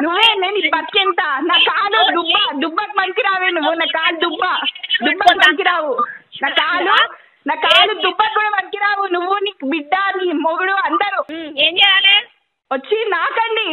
నువ్వే నేను ఈ బతికెంత నా కాలు దుబ్బ దుబ్బకు పనికి రావే నువ్వు నా కాలు దుబ్బ దుబ్బకు పనికి రావు నా కాలు నా కాలు దుబ్బకు కూడా పనికి రావు నువ్వు నీ బిడ్డ నీ మొగుడు అందరూ ఉమ్, ఏం చేయాలి వచ్చి నాకండి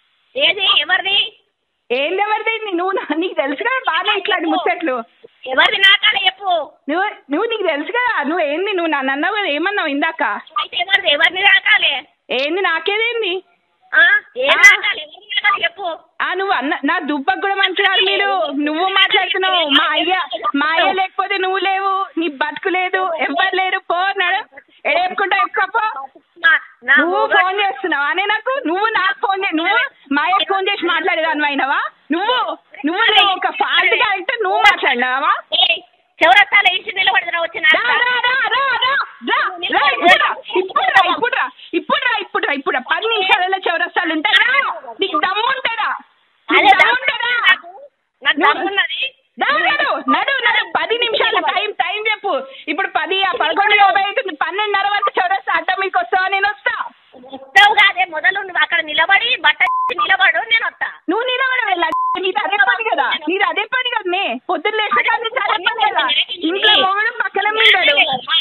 ఏది ఎవరిది ఏంది ఎవరిది నువ్వు నా- నీకు తెలుసు కదా బాగా ఇట్లాంటి ముచ్చట్లు ఎవరిది నాకాడ చెప్పు నువ్వు నువ్వు నీకు తెలుసు కదా నువ్వు ఏంది నువ్వు నన్ను అన్నావు కదా ఏమన్నావు ఇందాక అయితే ఎవరిది ఎవరిని నాకాలే ఏంది నాకేదేంది ఆ? ఏం ఆ. నాకాలి ఎవరిని నాకాలి చెప్పు ఆ నువ్వు అన్న నా దుబ్బకు కూడా మంచిరారు మీరు నువ్వు మాట్లాడుతున్నావు మా అయ్య మా అయ్య లేకపోతే నువ్వు లేవు నీ బతుకు లేదు ఎవ్వరు లేరు పో నడు ఎడేపుకుంటా ఎక్కువ నా- నా నువ్వు మొగ- ఫోన్ చేస్తున్నావా అనే నాకు నువ్వు నాకు ఫోన్ చే- నువ్వు మా అయ్య ఫోన్ చేసి మాట్లాడేదాన్ని అయినవా నువ్వు నువ్వు నువ్వు ఒక ఫాల్ట్ క్యారెక్టర్ నువ్వు మాట్లాడినావా ఏయ్, చౌరస్తాలో ఇంటి నిలబడుతున్నా వచ్చిన రా, రా, రా, రా, రా, రా, రా, ఇప్పుడు రా, ఇప్పుడు రా, ఇప్పుడు రా, ఇప్పుడు రా, ఇప్పుడు రా, ఇప్పుడు రా. పది నిమిషాలలో చౌరస్తాలు ఉంటారా నీకు దమ్ము ఉంటారా అదే నీకు దమ్ము దమ్ము ఉంటారా నాకు నాకు దమ్మున్నది దా, నడు నడు నడు పది నిమిషాల టైం టైం చెప్పు ఇప్పుడు పది ఆ పదకొండు యాభై అవుతుంది పన్నెండున్నర వరకు చౌరస్తా అడ్డ మీకు వస్తావా నేను వస్తా వస్తావు కాదే మొదలు నువ్వు అక్కడ నిలబడి బట్ట నిలబడు నేను వస్తా నువ్వు నిలబడ వెళ్ళ నీది అదే పని కదా నీది అదే పని కదా నే పొద్దున్న లేచిన కానీ చాలా పని కదా ఇంట్లో మొగుడు పక్కన మీడాడు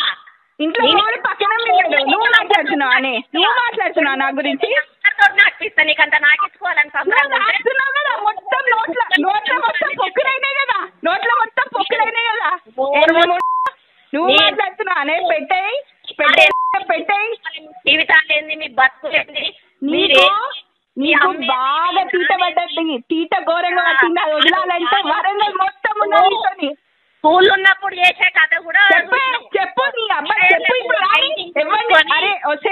ఇంట్లో మొగుడు పక్కన మీడాడు నువ్వు మాట్లాడుతున్నావు అనే నువ్వు మాట్లాడుతున్నావు నా గురించి నాకిస్తా నీకంత నాకిచ్చుకోవాలని నువ్వు సంబరంగా ఉంటే. రాస్తున్నావు కదా మొత్తం నోట్ల నోట్ల మొత్తం పొక్కులైనాయి కదా నోట్ల మొత్తం పొక్కులైనాయి కదా ఏం నువ్వు నువ్వు నీ- మాట్లాడుతున్నావు అనే పెట్టేయి పెట్టేయి పెట్టేయి జీవితాలు ఏంది మీ బతుకులు ఏంది నీకు మీరే మీ నీకు అమ్మే- బాగా తీట పడ్డది తీట ఘోరంగా వచ్చింది అది వదలాలంటే వరంగల్ మొత్తం ఉన్నది నీతోని. స్కూల్ ఉన్నప్పుడు చేసే కథ కూడా చెప్పు చెప్పు నీ అబ్బాయి చెప్పు ఇప్పుడు రాని ఇవ్వండి అరే వచ్చే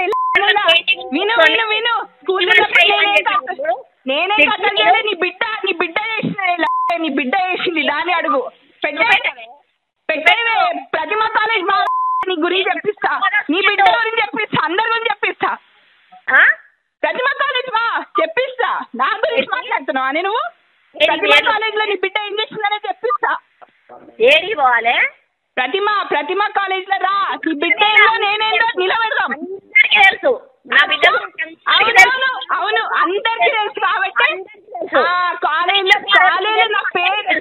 విను విను విను స్కూల్ నేనే కథ- నేనే కథలు చేయలే నీ బిడ్డ నీ బిడ్డ చేసింది ఇలా. నీ బిడ్డ చేసింది దాన్ని అడుగు పెట్టే పెట్టేవే ప్రతిమ కాలేజ్ మా నీ గురించి చెప్పిస్తా నీ బిడ్డ గురించి చెప్పిస్తా అందరి గురించి చెప్పిస్తా ఆ? ప్రతిమ కాలేజ్ మా చెప్పిస్తా నా గురించి మాట్లాడుతున్నావా నేను నువ్వు ఏది ప్రతిమ లేదు. కాలేజ్ లో నీ బిడ్డ ఏం చేసిందనే చెప్పిస్తా ఏడికి పోవాలి ప్రతిమ ప్రతిమ కాలేజ్ లో రా నీ బిడ్డ ఏందో నేనేందో నిలబెడదాం అందరికీ తెలుసు నా బిడ్డ గురించి అందరికీ అవును తెలుసు. అవును అందరికీ తెలుసు కాబట్టి అందరికీ తెలుసు. ఆ, కాలేజీలో కాలేజీలో నా పేరు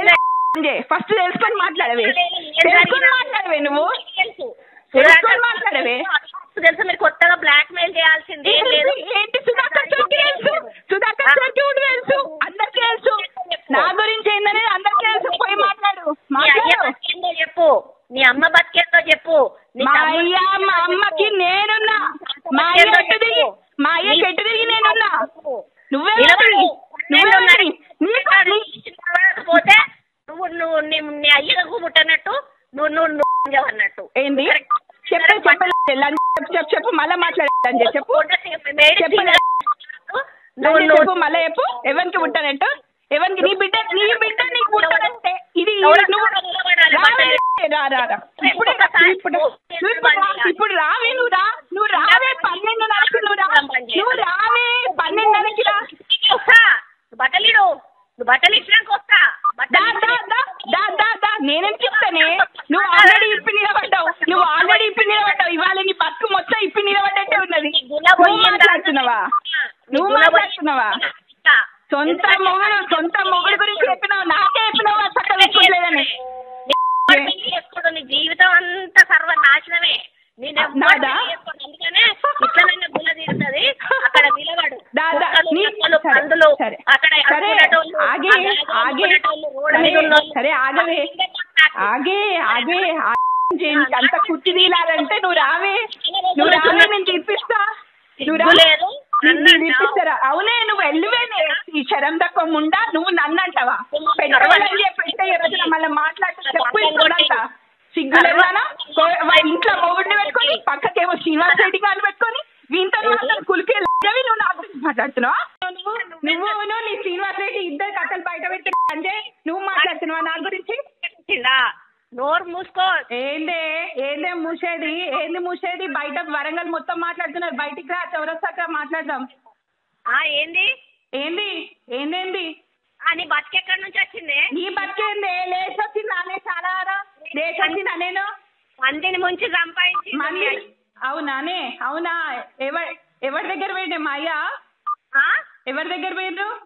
ఫస్ట్ తెలుసుకొని మాట్లాడవే తెలుసుకొని మాట్లాడవే నువ్వు తెలుసు తెలుసుకొని మాట్లాడవే తెలుసు మీరు కొత్తగా బ్లాక్ మెయిల్ చేయాల్సింది ఏం లేదు ఏంటి ఏంటి సుధాకర్ చౌకి తెలుసు సుధాకర్ చౌకి కూడా తెలుసు అందరికీ తెలుసు నా గురించి ఏందనేది అందరికీ తెలుసు పోయి మాట్లాడు నీ అయ్య మాట్లాడు బతికేందో చెప్పు నీ అమ్మ బతికేందో చెప్పు నీ మా తమ్ముడు అయ్య మా అమ్మకి నేనున్నా మా అయ్య ఎట్టు తిరిగి మా అయ్య ఎట్టు తిరిగి నేనున్నా నువ్వే నిలబడు. నువ్వే నేను నీకు నీ- పోతే నువ్వు నువ్వు నీ నీ అయ్యకు ముట్టనట్టు నువ్వు నువ్వు నువ్వు అన్నట్టు ఏంది చెప్పు చెప్పు లంచ్ చెప్పు చెప్పు చెప్పు మళ్ళీ మాట్లాడాలని చెప్పు చెప్పు నువ్వు నువ్వు చెప్పు మళ్ళీ చెప్పు ఎవరికి పుట్టానంట ఎవరికి నీ బిడ్డ నీ బిడ్డ నీకు పుట్టానంటే ఇది నువ్వు రావే, రా రా రా ఇప్పుడు రా, ఇప్పుడు నువ్వు ఇప్పుడు రా, ఇప్పుడు రావే నువ్వు రా నువ్వు రావే పన్నెండున్నరకి నువ్వు రా నువ్వు రావే పన్నెండున్నరకి రా వస్తా బట్టలిడు నువ్వు బట్టలు ఇచ్చినాక వస్తా దా బట్టలు దా దా దా దా దా నేనేం చెప్తానే నువ్వు ఆల్రెడీ ఇప్పి నిలబడ్డావు నువ్వు ఆల్రెడీ ఇప్పి నిలబడ్డావు ఇవాళ నీ బతుకు మొత్తం ఇప్పి నిలబడ్డట్టే ఉన్నది నువ్వు మాట్లాడుతున్నావా నువ్వు మాట్లాడుతున్నావా సొంత మొగుడు సొంత మొగుడు గురించి చెప్పినావు నాకే చెప్పినావు అది చక్కగా పెట్టుకోలేదని చేసుకోడు నీ జీవితం అంతా సర్వనాశనమే నేను ఎవ్వరిని నాదా? చేసుకోను. అందుకనే ఇట్లనైనా గుల్ల తీరుతుంది అక్కడ నిలబడు దా, దా, కుక్కలు, నీ- నక్కలు, సరే, పందులు సరే. అక్కడ సరే, అడుక్కునేటోళ్ళు, ఆగే, ఆ బ్యాగులు ఆగే. అమ్ముకునేటోళ్ళు, రోడ్డు మీద సరే, ఉన్నోళ్ళు. సరే, ఆగవే. ఆగే ఆగే ఆగే, నీకు అంత కుర్చీ తీయాలంటే నువ్వు రావే నువ్వు రావే నేను తీర్పిస్తా నువ్వు రా. సిగ్గు లేదు. నీకు నేను తీర్పిస్తారా అవునే నువ్వు వెళ్ళివేనే ఈ శరం తక్కువ ముండా నువ్వు నన్ను అంటావా పెట్టవాలని పెట్టే రోజున మళ్ళీ మాట్లాడుతూ చెప్పు ఇప్పుడంతా సిగ్గు లేదానా ఇంట్లో మొగుడిని పెట్టుకొని పక్కకేమో శ్రీనివాస్ రెడ్డి గారిని పెట్టుకొని వీంతో మాత్రం కులికే లేవి నువ్వు నా గురించి మాట్లాడుతున్నావా నువ్వు నువ్వు నువ్వు నీ శ్రీనివాస్ రెడ్డి ఇద్దరు కథలు బయట పెట్టి అంటే నువ్వు మాట్లాడుతున్నావా నా గురించి వచ్చిందా? నోరు మూసుకో ఏందే ఏందే మూసేది ఏంది మూసేది బయట వరంగల్ మొత్తం మాట్లాడుతున్నారు బయటికి రా చౌరస్తాక మాట్లాడదాం ఆ ఏంది ఏంది ఏందేంది ఆ నీ బతికెక్కడి నుంచి వచ్చింది నీ బతికేందే లేచి వచ్చింది అనే చాలా లేచి వచ్చింది నేను మందిని ముంచి సంపాదించి మళ్ళీ అవునానే అవునా ఎవరి ఎవరి దగ్గర పోయిండే మా అయ్య ఎవరి దగ్గర పోయిండ్రు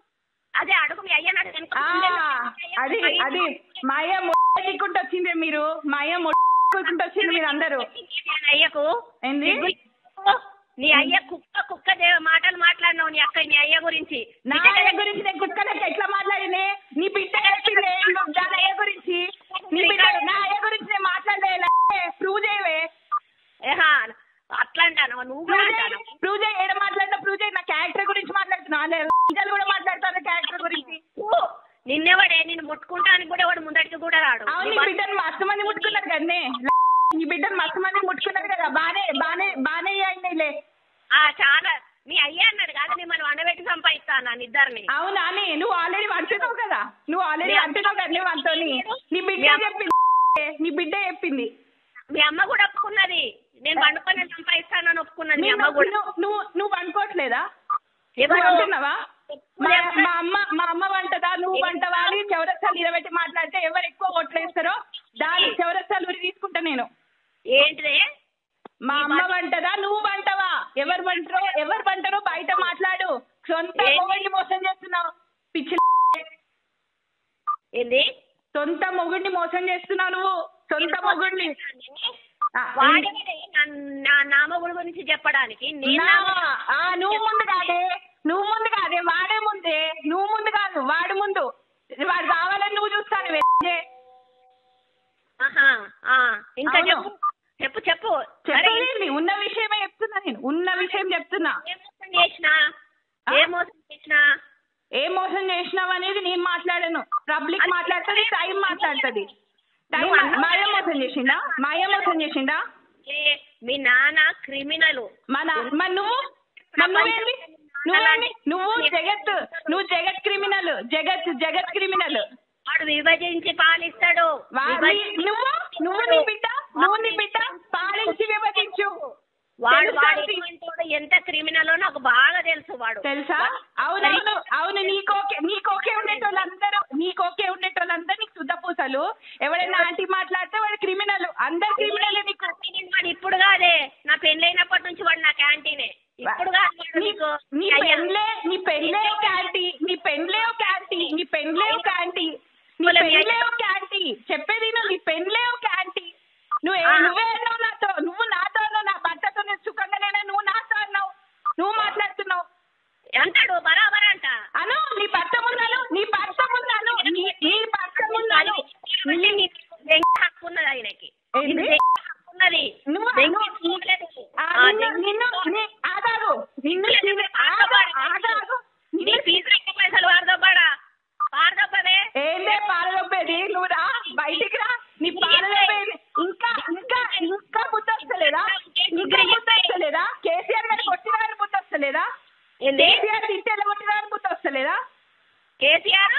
అదే అడుగు మీ అయ్యని అడుగు ఆ, అది అది మా అయ్య మొట్టుకుంటూ వచ్చింది మీరు మా అయ్య మొట్టుకుంటూ వచ్చింది మీరు అందరూ మీ అయ్యకు ఏంది నీ అయ్య కుక్క కుక్క దే- మాటలు మాట్లాడినావు నీ అక్క నీ అయ్య గురించి నా అయ్య గురించి నేను కుక్కలకి ఎట్లా మాట్లాడినే నీ బిడ్డ చెప్పింది నువ్వు దాని అయ్య గురించి నీ బిడ్డ నా అయ్య గురించి నేను మాట్లాడలే ప్రూవ్ చేయవే ఏహా అట్లా అంటాను నువ్వు కూడా ప్రూవ్ చేయి అంటాను ప్రూవ్ చేయి ఏడ మాట్లాడినా ప్రూవ్ చేయి నా క్యారెక్టర్ గురించి మాట్లాడుతున్నా అదే నిజాలు కూడా మాట్లాడుతాను క్యారెక్టర్ గురించి నిన్నెవడే నిన్ను ముట్టుకుంటానికి కూడా వాడు ముందటికి కూడా రాడు అవును నీ బిడ్డను మస్తు మంది ముట్టుకున్నారు కదనే నీ బిడ్డను మస్తు మంది ముట్టుకున్నారు కదా బానే బానే బానే అయినాయిలే ఆ చాలా మీ అయ్య అన్నాడు కాదు మిమ్మల్ని వండబెట్టి సంపాదిస్తాను ఇద్దరిని అవునా అని నువ్వు ఆల్రెడీ అంటున్నావు కదా నువ్వు ఆల్రెడీ అంటున్నావు కదా నువ్వు అంతోని నీ బిడ్డ చెప్పింది నీ బిడ్డ చెప్పింది మీ అమ్మ కూడా ఒప్పుకున్నది నేను పండుకొని సంపాదిస్తానని ఒప్పుకున్నది మీ అమ్మ నువ్వు కూడా నువ్వు- నువ్వు నువ్వు అనుకోవట్లేదా ఎవరు? నువ్వు అంటున్నావా మా మా అమ్మ మా అమ్మ వంటదా నువ్వు వంటవా అని చౌరస్తాలు నిలబెట్టి మాట్లాడితే ఎవరు ఎక్కువ ఓట్లేస్తారో దాని చౌరస్తాలు ఉరి తీసుకుంటా నేను ఏంటిది మా అమ్మ వంటదా నువ్వు వంటవా ఎవరు వంటరో ఎవరు వంటరో బయట మాట్లాడు సొంత ఏంటి? మొగుడిని మోసం చేస్తున్నావు పిచ్చి ఏంది సొంత మొగుడిని మోసం చేస్తున్నావు నువ్వు సొంత మొగుడిని ఆ, వాడిని నా నామగుడు గురించి చెప్పడానికి నేను నా- ఆ, నువ్వు ముందు కాదే నువ్వు ముందు కాదే వాడే ముందే నువ్వు ముందు కాదు వాడు ముందు వాడు కావాలని నువ్వు చూస్తాను వె- ఆహా, ఆ, ఇంకా అవును. చెప్పు చెప్పు చెప్పు సరే, చెప్పేది ఉన్న విషయమే చెప్తున్నా నేను ఉన్న విషయం చెప్తున్నా ఏ మోసం చేసినా ఏ మోసం చేసినా ఏ మోసం చేసినావు అనేది నేను మాట్లాడను పబ్లిక్ మాట్లాడుతుంది టైం మాట్లాడుతుంది టైం నువ్వు అన్నావు మాయ మోసం చేసిండా మాయ మోసం చేసిండా ఏ, మీ నాన్న క్రిమినల్ మన మరి నువ్వు మరి నువ్వేంది నువ్వేంది నువ్వు జగత్ నువ్వు జగత్ క్రిమినల్ జగత్ జగత్ క్రిమినల్ వాడు విభజించి పాలిస్తాడు వాడి విభజించి నువ్వు నువ్వు నీ బిడ్డ నువ్వు నీ బిడ్డ పాలించి విభజించు వాడు తెలుసా వాడు అది? ఎటువంటోడు, ఎంత క్రిమినలో నాకు బాగా తెలుసు వాడు తెలుసా అవునవును అవును నీకోకే నీకోకే ఉండేటోళ్ళందరూ నీకోకే ఉండేటోళ్ళందరూ నీకు శుద్ధపూసలు ఎవరైనా ఆంటీ మాట్లాడితే వాడు క్రిమినల్ అందరు క్రిమినల్ నీకు వాడు ఇప్పుడు కాదే నా పెళ్ళైనప్పటి నుంచి వాడు నా క్యాంటీనే ఇప్పుడు కాదు వాడు నీ నీకు నీ అయ్యా. పెండ్లే నీ పెండ్లే ఒక ఆంటీ నీ పెండ్లే ఒక ఆంటీ నీ పెండ్లే ఒక ఆంటీ నీ పెండ్లే ఒక ఆంటీ చెప్పేది నువ్వు నీ పెండ్లే ఒక ఆంటీ నువ్వు ఆ. నువ్వే అన్నావు నాతో నువ్వు నాతో అన్నావు నా భర్తతో నేను సుఖంగా లేనా నువ్వు నాతో అన్నావు నువ్వు మాట్లాడుతున్నావు అంటాడు బరాబర్ అంట అను నీ భర్త ముందాను నీ భర్త ముందాను నీ నీ భర్త ముందాను మళ్ళీ నీకు దెంగ హక్కు ఉన్నది ఆయనకి ఏంది? నీకు దెంగ హక్కు ఉన్నది నువ్వు దెంగ నువ్వు- హక్కు ఉన్నది. ఆ, ఆ, నిన్ను దెంగ నిన్ను నీ ఆగాగు నిన్ను నిన్ను ఆగు ఆగాగు నీ నిన్ను ఫీజు రెక్క పైసలు వాడదబ్బాడా వాడదబ్బదే ఏందే పాలదొబ్బేది నువ్వు రా బయటికి రా నీ పాలదొబ్బేది ఇంకా ఇంకా ఇంకా బుద్ధి వస్తలేదా ఇంకా బుద్ధి వస్తలేదా కేసీఆర్ గారు కొట్టిన గారి బుద్ధి వస్తలేదా ఏంది కేసీఆర్ తిట్టేళ్ళ కొట్టిన గారి బుద్ధి వస్తలేదా కేసీఆర్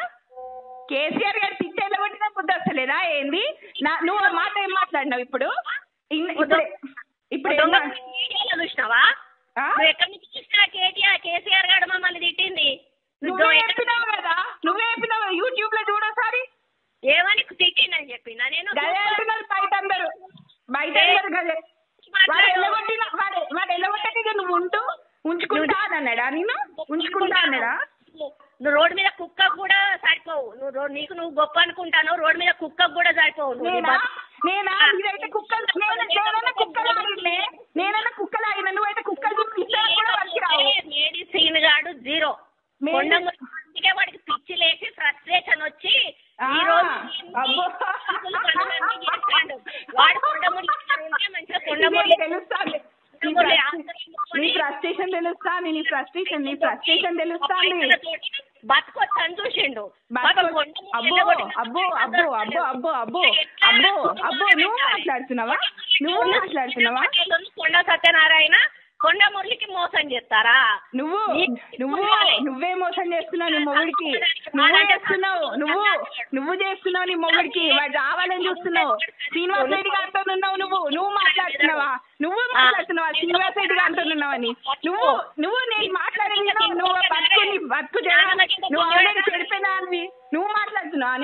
కేసీఆర్ గారు తిట్టేళ్ళ కొట్టిన బుద్ధి వస్తలేదా ఏంది నా నువ్వు ఆ మాట ఏం మాట్లాడినావు ఇప్పుడు ఇన్- ఇప్పుడే ఇప్పుడు ఏం దొంగ మా- మీడియాలో చూసినావా ఆ? నువ్వు ఎక్కడి నుంచి చూసినా కేటీఆర్ కేసీఆర్ గారు మమ్మల్ని తిట్టింది నువ్వే నువ్వు ఎక్కడ- చెప్పినావు కదా నువ్వే చెప్పినావు యూట్యూబ్ లో చూడోసారి ఏమని తిట్టిందని చెప్పినా నేను గదే అంటున్నారు బయట అందరు బయట అందరు గదే వాడు ఎల్లగొట్టిన వాడు వాడు ఎల్లగొట్టక నువ్వు ఉంటూ ఉంచుకుంటా అని అన్నాడా నేను ఉంచుకుంటా అన్నాడా నువ్వు రోడ్డు మీద కుక్క కూడా సరిపోవు నువ్వు రో- నీకు నువ్వు గొప్ప అనుకుంటాను రోడ్డు మీద కుక్క కూడా సరిపోవు నువ్వు నీ నేనా బతు- నేనా ఇదైతే కుక్కలు నేను నేనన్నా కుక్కలాగినే నేనన్నా కుక్కలాగిన నువ్వైతే కుక్కలు చూపించడానికి కూడా పనికి రావు మేడి సీన్ గాడు జీరో మేడి- కొండ అందుకే వాడికి పిచ్చి లేచి ఫ్రస్ట్రేషన్ వచ్చి ఆ, ఈ రోజు అబ్బో. అసలు పనులన్నీ చేస్తాడు. వాడు కొండ ముళ్ళు ఉంటే మంచిగా కొండ ఇది ముళ్ళు తెలుస్తాంది నీ కొండ ముళ్ళు ఫ్రస్ట్రేషన్- నీ ఫ్రస్ట్రేషన్ తెలుస్తాంది నీ ఫ్రస్ట్రేషన్ నీ ఫ్రస్ట్రేషన్ తెలుస్తాంది బతుకొచ్చని చూసిండు బతుకొ- పాపం కొండ ముళ్ళు అబ్బో వెళ్ళగొట్టిన అబ్బో అబ్బో అబ్బో అబ్బో అబ్బో అబ్బో అబ్బో నువ్వు మాట్లాడుతున్నావా నువ్వు మాట్లాడుతున్నావా కొండ సత్యనారాయణ కొండ మురళికి మోసం చేస్తారా నువ్వు నువ్వు నువ్వే మోసం చేస్తున్నావు నీ మొగుడికి నువ్వు చేస్తున్నావు నువ్వు నువ్వు చేస్తున్నావు నీ మొగుడికి వాడు రావాలని చూస్తున్నావు శ్రీనివాస్ రెడ్డి గారితో ఉన్నావు నువ్వు నువ్వు మాట్లాడుతున్నావా నువ్వు మాట్లాడుతున్నావా శ్రీనివాస్ రెడ్డి గారితో ఉన్నావని నువ్వు నువ్వు నేను మాట్లాడేది నువ్వు బతుకు నీ బతుకు జరగ- నువ్వు ఆల్రెడీ చెడిపోయినా నువ్వు మాట్లాడుతున్నావా